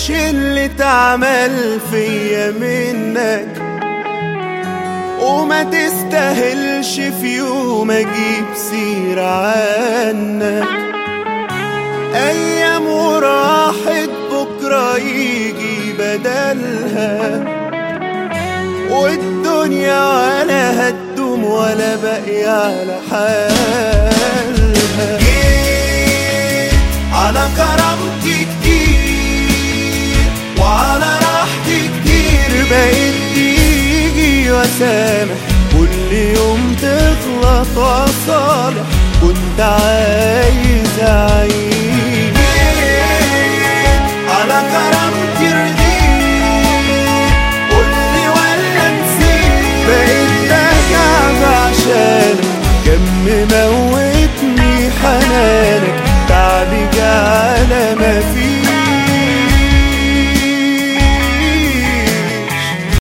استاهلش اللي اتعمل فيا منك وما تستاهلش في يوم اجيب سيرة عنك ايام وراحت بكرة يجي بدلها والدنيا ولا هتدوم ولا باقي على حالها جيت على كرامتي كتير وعلى راحتي كتير بقيت تيجي وسامح كل يوم تغلط وصالح كنت عايز اعيش